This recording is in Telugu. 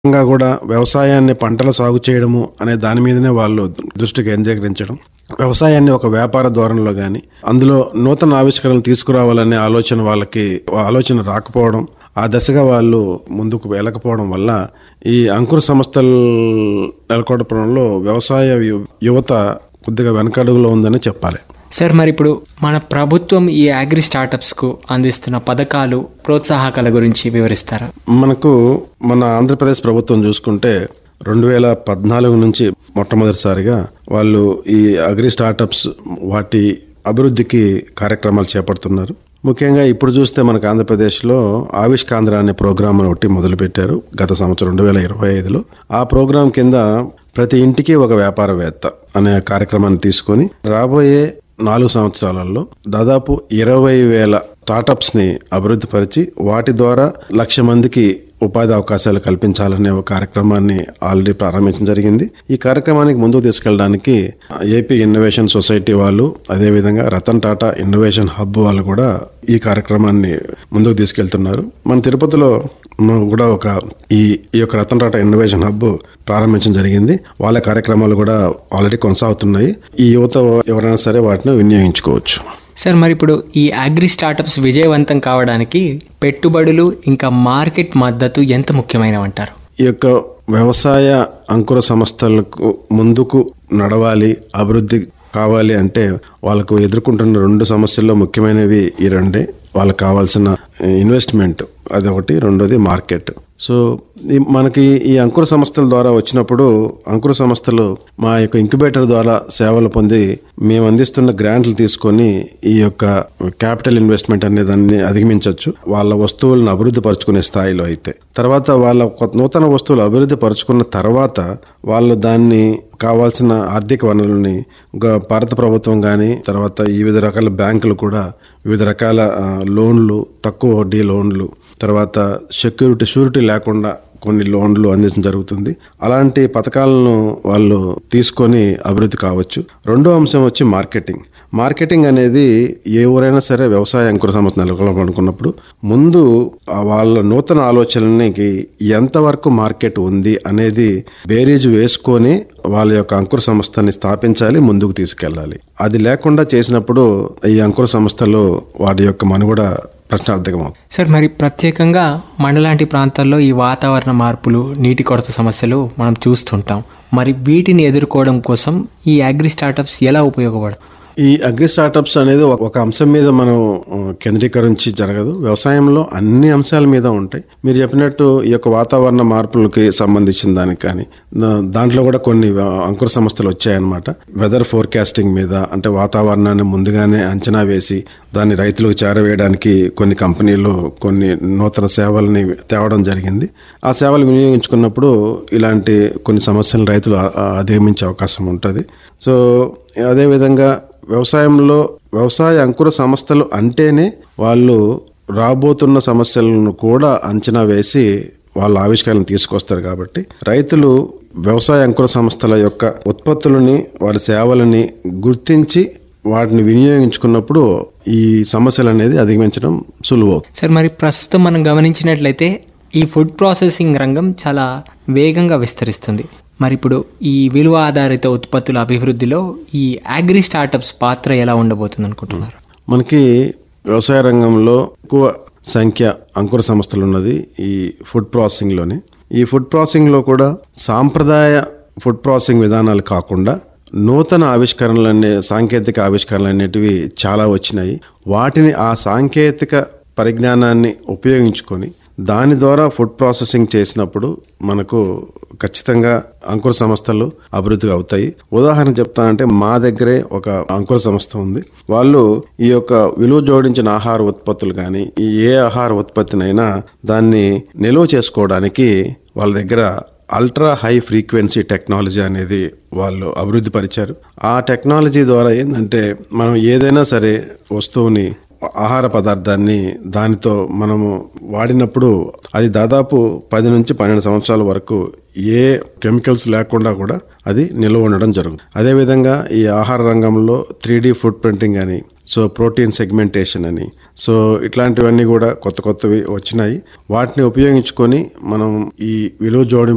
ఇంకా కూడా వ్యవసాయాన్ని పంటల సాగు చేయడము అనే దాని మీదనే వాళ్ళు దృష్టి కేంద్రీకరించడం వ్యవసాయాన్ని ఒక వ్యాపార ధోరణిలో కానీ అందులో నూతన ఆవిష్కరణలు తీసుకురావాలనే ఆలోచన వాళ్ళకి ఆలోచన రాకపోవడం ఆ దశగా వాళ్ళు ముందుకు వెళ్ళకపోవడం వల్ల ఈ అంకుర సంస్థలు నెలకొల్పడంలో వ్యవసాయ యు- యువత కొద్దిగా వెనకడుగులో ఉందని చెప్పాలి సార్ మరి ఇప్పుడు మన ప్రభుత్వం ఈ అగ్రి స్టార్టప్స్కు అందిస్తున్న పథకాలు ప్రోత్సాహకాల గురించి వివరిస్తారా మనకు మన ఆంధ్రప్రదేశ్ ప్రభుత్వం చూసుకుంటే రెండు వేల పద్నాలుగు నుంచి మొట్టమొదటిసారిగా వాళ్ళు ఈ అగ్రి స్టార్టప్స్ వాటి అభివృద్ధికి కార్యక్రమాలు చేపడుతున్నారు ముఖ్యంగా ఇప్పుడు చూస్తే మనకు ఆంధ్రప్రదేశ్లో ఆవిష్కాంధ్ర అనే ప్రోగ్రామ్ ఒకటి మొదలుపెట్టారు గత సంవత్సరం రెండు వేల ఇరవై ఐదులో ఆ ప్రోగ్రాం కింద ప్రతి ఇంటికి ఒక వ్యాపారవేత్త అనే కార్యక్రమాన్ని తీసుకొని రాబోయే నాలుగు సంవత్సరాలలో దాదాపు ఇరవై వేల స్టార్టప్స్ ని అభివృద్ధి పరిచి వాటి ద్వారా లక్ష మందికి ఉపాధి అవకాశాలు కల్పించాలనే ఒక కార్యక్రమాన్ని ఆల్రెడీ ప్రారంభించడం జరిగింది ఈ కార్యక్రమానికి ముందుకు తీసుకెళ్ళడానికి ఏపీ ఇన్నోవేషన్ సొసైటీ వాళ్ళు అదేవిధంగా రతన్ టాటా ఇన్నోవేషన్ హబ్ వాళ్ళు కూడా ఈ కార్యక్రమాన్ని ముందుకు తీసుకెళ్తున్నారు మన తిరుపతిలో మ- కూడా ఒక ఈ ఈ యొక్క రతన్ టాటా ఇన్నోవేషన్ హబ్ ప్రారంభించడం జరిగింది వాళ్ళ కార్యక్రమాలు కూడా ఆల్రెడీ కొనసాగుతున్నాయి ఈ యువత ఎవరైనా సరే వాటిని వినియోగించుకోవచ్చు సార్ మరి ఇప్పుడు ఈ అగ్రి స్టార్టప్స్ విజయవంతం కావడానికి పెట్టుబడులు ఇంకా మార్కెట్ మద్దతు ఎంత ముఖ్యమైనవంటారు ఈ యొక్క వ్యవసాయ అంకుర సంస్థలకు ముందుకు నడవాలి అభివృద్ధి కావాలి అంటే వాళ్ళకు ఎదుర్కొంటున్న రెండు సమస్యల్లో ముఖ్యమైనవి ఈ రెండే వాళ్ళకి కావాల్సిన ఇన్వెస్ట్మెంట్ అదొకటి రెండోది మార్కెట్ సో ఈ మనకి ఈ అంకుర సంస్థల ద్వారా వచ్చినప్పుడు అంకుర సంస్థలు మా యొక్క ఇంక్యుబేటర్ ద్వారా సేవలు పొంది మేము అందిస్తున్న గ్రాంట్లు తీసుకొని ఈ యొక్క క్యాపిటల్ ఇన్వెస్ట్మెంట్ అనే దాన్ని అధిగమించవచ్చు వాళ్ళ వస్తువులను అభివృద్ధి పరుచుకునే స్థాయిలో అయితే తర్వాత వాళ్ళ కొత్త నూతన వస్తువులు అభివృద్ధి పరుచుకున్న తర్వాత వాళ్ళు దాన్ని కావాల్సిన ఆర్థిక వనరులని ఇంకా భారత ప్రభుత్వం కానీ తర్వాత ఈ వివిధ రకాల బ్యాంకులు కూడా వివిధ రకాల ఆ, లోన్లు తక్కువ వడ్డీ లోన్లు తర్వాత సెక్యూరిటీ షూరిటీ లేకుండా కొన్ని లోన్లు అందించడం జరుగుతుంది అలాంటి పథకాలను వాళ్ళు తీసుకొని అభివృద్ధి కావచ్చు రెండో అంశం వచ్చి మార్కెటింగ్ మార్కెటింగ్ అనేది ఏ ఊరైనా సరే వ్యవసాయ అంకుర సంస్థ నెలకొల్పాలనుకున్నప్పుడు ముందు ఆ వాళ్ళ నూతన ఆలోచనకి ఎంతవరకు మార్కెట్ ఉంది అనేది బేరీజు వేసుకొని వాళ్ళ యొక్క అంకుర సంస్థని స్థాపించాలి ముందుకు తీసుకెళ్ళాలి అది లేకుండా చేసినప్పుడు ఈ అంకుర సంస్థలు వాటి యొక్క మనుగడ ప్రశ్నార్థకమవుతుంది సార్ మరి ప్రత్యేకంగా మనలాంటి ప్రాంతాల్లో ఈ వాతావరణ మార్పులు నీటి కొరత సమస్యలు మనం చూస్తుంటాం మరి వీటిని ఎదుర్కోవడం కోసం ఈ అగ్రి స్టార్టప్స్ ఎలా ఉపయోగపడుతుంది ఈ అగ్రి స్టార్టప్స్ అనేది ఒక- ఒక అంశం మీద మనం ఆ, కేంద్రీకరించి జరగదు వ్యవసాయంలో అన్ని అంశాల మీద ఉంటాయి మీరు చెప్పినట్టు ఈ యొక్క వాతావరణ మార్పులకి సంబంధించిన దానికి కానీ దా- దాంట్లో కూడా కొన్ని ఆ, అంకుర సంస్థలు వచ్చాయన్నమాట వెదర్ ఫోర్కాస్టింగ్ మీద అంటే వాతావరణాన్ని ముందుగానే అంచనా వేసి దాన్ని రైతులకు చేరవేయడానికి కొన్ని కంపెనీలు కొన్ని నూతన సేవల్ని తేవడం జరిగింది ఆ సేవలు వినియోగించుకున్నప్పుడు ఇలాంటి కొన్ని సమస్యలను రైతులు ఆ- ఆ అధిగమించే అవకాశం ఉంటుంది సో అదేవిధంగా వ్యవసాయంలో వ్యవసాయ అంకుర సంస్థలు అంటేనే వాళ్ళు రాబోతున్న సమస్యలను కూడా అంచనా వేసి వాళ్ళ ఆవిష్కరణ తీసుకొస్తారు కాబట్టి రైతులు వ్యవసాయ అంకుర సంస్థల యొక్క ఉత్పత్తులని వారి సేవలని గుర్తించి వాటిని వినియోగించుకున్నప్పుడు ఈ సమస్యలు అనేది అధిగమించడం సులువు సార్ మరి ప్రస్తుతం మనం గమనించినట్లయితే ఈ ఫుడ్ ప్రాసెసింగ్ రంగం చాలా వేగంగా విస్తరిస్తుంది మరి ఇప్పుడు ఈ విలువ ఆధారిత ఉత్పత్తుల అభివృద్ధిలో ఈ అగ్రి స్టార్టప్స్ పాత్ర ఎలా ఉండబోతుంది అనుకుంటున్నారు మనకి వ్యవసాయ రంగంలో ఎక్కువ సంఖ్య అంకుర సంస్థలు ఉన్నది ఈ ఫుడ్ ప్రాసెసింగ్లోనే ఈ ఫుడ్ ప్రాసెసింగ్లో కూడా సాంప్రదాయ ఫుడ్ ప్రాసెసింగ్ విధానాలు కాకుండా నూతన ఆవిష్కరణలు అనే సాంకేతిక ఆవిష్కరణలు అనేటివి చాలా వచ్చినాయి వాటిని ఆ సాంకేతిక పరిజ్ఞానాన్ని ఉపయోగించుకొని దాని ద్వారా ఫుడ్ ప్రాసెసింగ్ చేసినప్పుడు మనకు ఖచ్చితంగా అంకుర సంస్థలు అభివృద్ధి అవుతాయి ఉదాహరణ చెప్తానంటే మా దగ్గరే ఒక అంకుర సంస్థ ఉంది వాళ్ళు ఈ యొక్క విలువ జోడించిన ఆహార ఉత్పత్తులు కానీ ఈ ఏ ఆహార ఉత్పత్తినైనా దాన్ని నిల్వ చేసుకోవడానికి వాళ్ళ దగ్గర అల్ట్రా హై ఫ్రీక్వెన్సీ టెక్నాలజీ అనేది వాళ్ళు అభివృద్ధి పరిచారు ఆ టెక్నాలజీ ద్వారా ఏంటంటే మనం ఏదైనా సరే వస్తువుని ఆహార పదార్థాన్ని దానితో మనము వాడినప్పుడు అది దాదాపు పది నుంచి పన్నెండు సంవత్సరాల వరకు ఏ కెమికల్స్ లేకుండా కూడా అది నిల్వ ఉండడం జరుగుతుంది అదేవిధంగా ఈ ఆహార రంగంలో త్రీ డి ఫుడ్ ప్రింటింగ్ అని సో ప్రోటీన్ సెగ్మెంటేషన్ అని సో ఇట్లాంటివన్నీ కూడా కొత్త కొత్తవి వచ్చినాయి వాటిని ఉపయోగించుకొని మనం ఈ విలువ జోడింపు